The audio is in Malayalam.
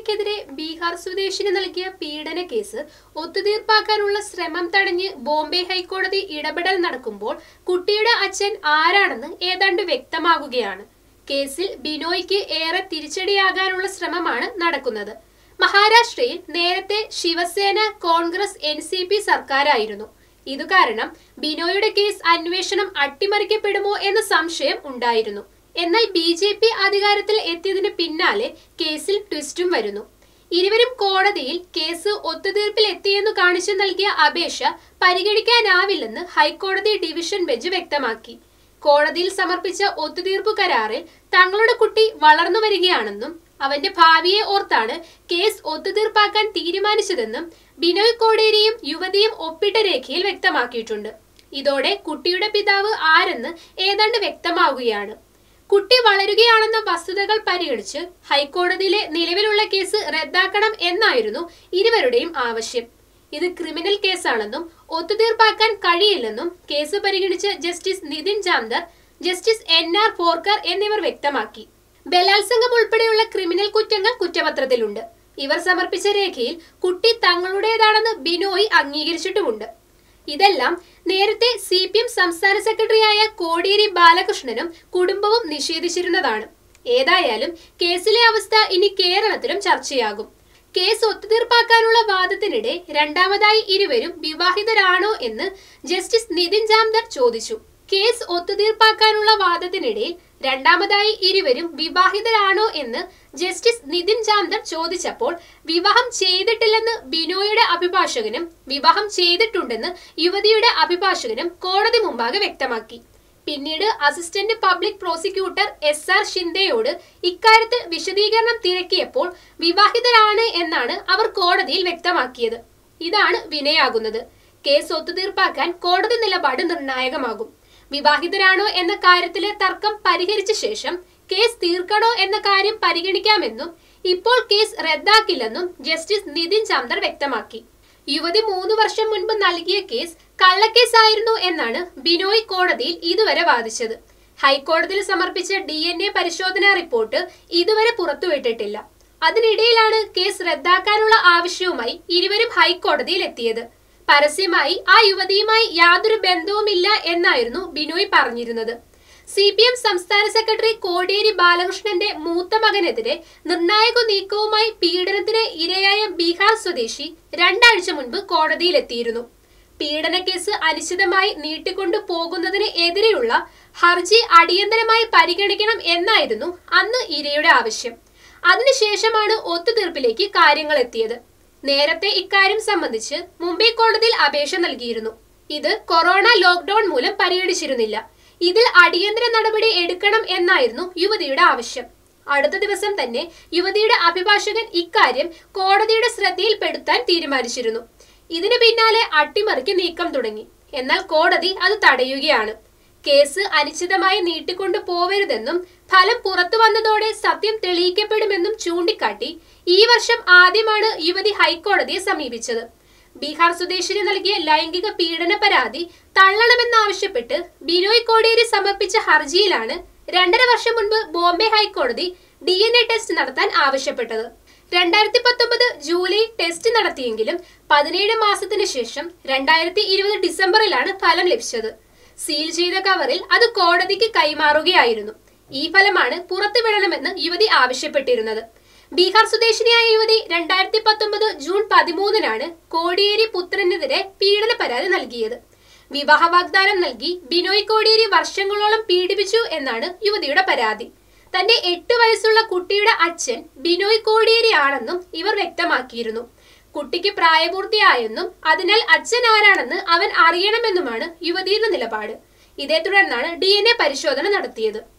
ബിനോയ്ക്കെതിരെ ബീഹാർ സ്വദേശിന് നൽകിയ പീഡന കേസ് ഒത്തുതീർപ്പാക്കാനുള്ള ശ്രമം തടഞ്ഞ് ബോംബെ ഹൈക്കോടതി ഇടപെടൽ നടക്കുമ്പോൾ കുട്ടിയുടെ അച്ഛൻ ആരാണെന്ന് ഏതാണ്ട് വ്യക്തമാകുകയാണ് കേസിൽ ബിനോയ്ക്ക് ഏറെ തിരിച്ചടിയാകാനുള്ള ശ്രമമാണ് നടക്കുന്നത് മഹാരാഷ്ട്രയിൽ നേരത്തെ Shivsena Congress N C P സർക്കാരായിരുന്നു ഇതു കാരണം ബിനോയുടെ കേസ് അന്വേഷണം അട്ടിമറിക്കപ്പെടുമോ എന്ന സംശയം ഉണ്ടായിരുന്നു എന്നാൽ ബി ജെ പി അധികാരത്തിൽ എത്തിയതിന് പിന്നാലെ കേസിൽ ട്വിസ്റ്റും വരുന്നു ഇരുവരും കോടതിയിൽ കേസ് ഒത്തുതീർപ്പിൽ എത്തിയെന്നു കാണിച്ചു നൽകിയ അപേക്ഷ പരിഗണിക്കാനാവില്ലെന്ന് ഹൈക്കോടതി ഡിവിഷൻ ബെഞ്ച് വ്യക്തമാക്കി കോടതിയിൽ സമർപ്പിച്ച ഒത്തുതീർപ്പ് കരാറിൽ തങ്ങളുടെ കുട്ടി വളർന്നു വരികയാണെന്നും അവന്റെ ഭാവിയെ ഓർത്താണ് കേസ് ഒത്തുതീർപ്പാക്കാൻ തീരുമാനിച്ചതെന്നും ബിനോയ് കോടേരിയും യുവതിയും ഒപ്പിട്ട രേഖയിൽ വ്യക്തമാക്കിയിട്ടുണ്ട് ഇതോടെ കുട്ടിയുടെ പിതാവ് ആരെന്ന് ഏതാണ്ട് വ്യക്തമാവുകയാണ് കുട്ടി വളരുകയാണെന്ന വസ്തുതകൾ പരിഗണിച്ച് ഹൈക്കോടതിയിലെ നിലവിലുള്ള കേസ് റദ്ദാക്കണം എന്നായിരുന്നു ഇരുവരുടെയും ആവശ്യം ഇത് ക്രിമിനൽ കേസാണെന്നും ഒത്തുതീർപ്പാക്കാൻ കഴിയില്ലെന്നും കേസ് പരിഗണിച്ച് justice Nitin Jamdar justice N R Borkar എന്നിവർ വ്യക്തമാക്കി ബലാത്സംഗം ഉൾപ്പെടെയുള്ള ക്രിമിനൽ കുറ്റങ്ങൾ കുറ്റപത്രത്തിലുണ്ട് ഇവർ സമർപ്പിച്ച രേഖയിൽ കുട്ടി തങ്ങളുടേതാണെന്ന് ബിനോയ് അംഗീകരിച്ചിട്ടുമുണ്ട് ഇതെല്ലാം നേരത്തെ സി പി എം സംസ്ഥാന സെക്രട്ടറിയായ കോടിയേരി ബാലകൃഷ്ണനും കുടുംബവും നിഷേധിച്ചിരുന്നതാണ് ഏതായാലും കേസിലെ അവസ്ഥ ഇനി കേരളത്തിലും ചർച്ചയാകും കേസ് ഒത്തുതീർപ്പാക്കാനുള്ള വാദത്തിനിടെ രണ്ടാമതായി ഇരുവരും വിവാഹിതരാണോ എന്ന് ജസ്റ്റിസ് നിതിൻ ജാംദർ ചോദിച്ചു കേസ് ഒത്തുതീർപ്പാക്കാനുള്ള വാദത്തിനിടയിൽ രണ്ടാമതായി ഇരുവരും വിവാഹിതരാണോ എന്ന് ജസ്റ്റിസ് നിതിൻ ജാംദർ ചോദിച്ചപ്പോൾ വിവാഹം ചെയ്തിട്ടില്ലെന്ന് ബിനോയുടെ അഭിഭാഷകനും വിവാഹം ചെയ്തിട്ടുണ്ടെന്ന് യുവതിയുടെ അഭിഭാഷകനും കോടതി മുമ്പാകെ വ്യക്തമാക്കി പിന്നീട് assistant public prosecutor S R ഷിൻഡെയോട് ഇക്കാര്യത്തിൽ വിശദീകരണം തിരക്കിയപ്പോൾ വിവാഹിതരാണ് എന്നാണ് അവർ കോടതിയിൽ വ്യക്തമാക്കിയത് ഇതാണ് വിനയാകുന്നത് കേസ് ഒത്തുതീർപ്പാക്കാൻ കോടതി നിലപാട് നിർണായകമാകും വിവാഹിതരാണോ എന്ന കാര്യത്തിലെ തർക്കം പരിഹരിച്ച ശേഷം കേസ് തീർക്കണോ എന്ന കാര്യം പരിഗണിക്കാമെന്നും ഇപ്പോൾ കേസ് റദ്ദാക്കില്ലെന്നും ജസ്റ്റിസ് നിതിൻ ചാന്ദർ വ്യക്തമാക്കി യുവതി മൂന്ന് വർഷം മുൻപ് നൽകിയ കേസ് കള്ളക്കേസായിരുന്നു എന്നാണ് ബിനോയ് കോടതിയിൽ ഇതുവരെ വാദിച്ചത് ഹൈക്കോടതിയിൽ സമർപ്പിച്ച ഡി എൻ എ പരിശോധനാ റിപ്പോർട്ട് ഇതുവരെ പുറത്തുവിട്ടിട്ടില്ല അതിനിടയിലാണ് കേസ് റദ്ദാക്കാനുള്ള ആവശ്യവുമായി ഇരുവരും ഹൈക്കോടതിയിൽ എത്തിയത് പരസ്യമായി ആ യുവതിയുമായി യാതൊരു ബന്ധവുമില്ല എന്നായിരുന്നു ബിനോയ് പറഞ്ഞിരുന്നത് സി പി എം സംസ്ഥാന സെക്രട്ടറി കോടിയേരി ബാലകൃഷ്ണന്റെ മൂത്ത മകനെതിരെ നിർണായക നീക്കവുമായി പീഡനത്തിന് ഇരയായ ബീഹാർ സ്വദേശി രണ്ടാഴ്ച മുൻപ് കോടതിയിലെത്തിയിരുന്നു പീഡനക്കേസ് അനിശ്ചിതമായി നീട്ടിക്കൊണ്ടു പോകുന്നതിന് എതിരെയുള്ള ഹർജി അടിയന്തരമായി പരിഗണിക്കണം എന്നായിരുന്നു അന്ന് ഇരയുടെ ആവശ്യം അതിനുശേഷമാണ് ഒത്തുതീർപ്പിലേക്ക് കാര്യങ്ങൾ എത്തിയത് നേരത്തെ ഇക്കാര്യം സംബന്ധിച്ച് മുംബൈ കോടതിയിൽ അപേക്ഷ നൽകിയിരുന്നു ഇത് കൊറോണ ലോക്ക്ഡൌൺ മൂലം പരിഗണിച്ചിരുന്നില്ല ഇതിൽ അടിയന്തര നടപടി എടുക്കണം എന്നായിരുന്നു യുവതിയുടെ ആവശ്യം അടുത്ത ദിവസം തന്നെ യുവതിയുടെ അഭിഭാഷകൻ ഇക്കാര്യം കോടതിയുടെ ശ്രദ്ധയിൽപ്പെടുത്താൻ തീരുമാനിച്ചിരുന്നു ഇതിനു പിന്നാലെ അട്ടിമറിക്ക് നീക്കം തുടങ്ങി എന്നാൽ കോടതി അത് തടയുകയാണ് കേസ് അനിശ്ചിതമായി നീട്ടിക്കൊണ്ടു പോവരുതെന്നും ഫലം പുറത്തു വന്നതോടെ സത്യം തെളിയിക്കപ്പെടുമെന്നും ചൂണ്ടിക്കാട്ടി ഈ വർഷം ആദ്യമാണ് യുവതി ഹൈക്കോടതിയെ സമീപിച്ചത് ബീഹാർ സ്വദേശിനി നൽകിയ ലൈംഗിക പീഡന പരാതി തള്ളണമെന്നാവശ്യപ്പെട്ട് ബിനോയ് കോടിയേരി സമർപ്പിച്ച ഹർജിയിലാണ് രണ്ടര വർഷം മുൻപ് ബോംബെ ഹൈക്കോടതി ഡി എൻ എ ടെസ്റ്റ് നടത്താൻ ആവശ്യപ്പെട്ടത് രണ്ടായിരത്തി പത്തൊമ്പത് ജൂലൈ ടെസ്റ്റ് നടത്തിയെങ്കിലും പതിനേഴ് മാസത്തിന് ശേഷം രണ്ടായിരത്തി ഇരുപത് ഡിസംബറിലാണ് ഫലം ലഭിച്ചത് സീൽ ചെയ്ത കവറിൽ അത് കോടതിക്ക് കൈമാറുകയായിരുന്നു ഈ ഫലമാണ് പുറത്തുവിടണമെന്ന് യുവതി ആവശ്യപ്പെട്ടിരുന്നത് ബീഹാർ സ്വദേശിനിയായ യുവതി രണ്ടായിരത്തി പത്തൊമ്പത് ജൂൺ പതിമൂന്നിനാണ് കോടിയേരി പുത്രനെതിരെ പീഡന പരാതി നൽകിയത് വിവാഹ വാഗ്ദാനം നൽകി ബിനോയ് കോടിയേരി വർഷങ്ങളോളം പീഡിപ്പിച്ചു എന്നാണ് യുവതിയുടെ പരാതി തന്റെ എട്ട് വയസ്സുള്ള കുട്ടിയുടെ അച്ഛൻ ബിനോയ് കോടിയേരി ആണെന്നും ഇവർ വ്യക്തമാക്കിയിരുന്നു കുട്ടിക്ക് പ്രായപൂർത്തിയായെന്നും അതിനാൽ അച്ഛൻ ആരാണെന്ന് അവൻ അറിയണമെന്നുമാണ് യുവതിയുടെ നിലപാട് ഇതേ തുടർന്നാണ് ഡി പരിശോധന നടത്തിയത്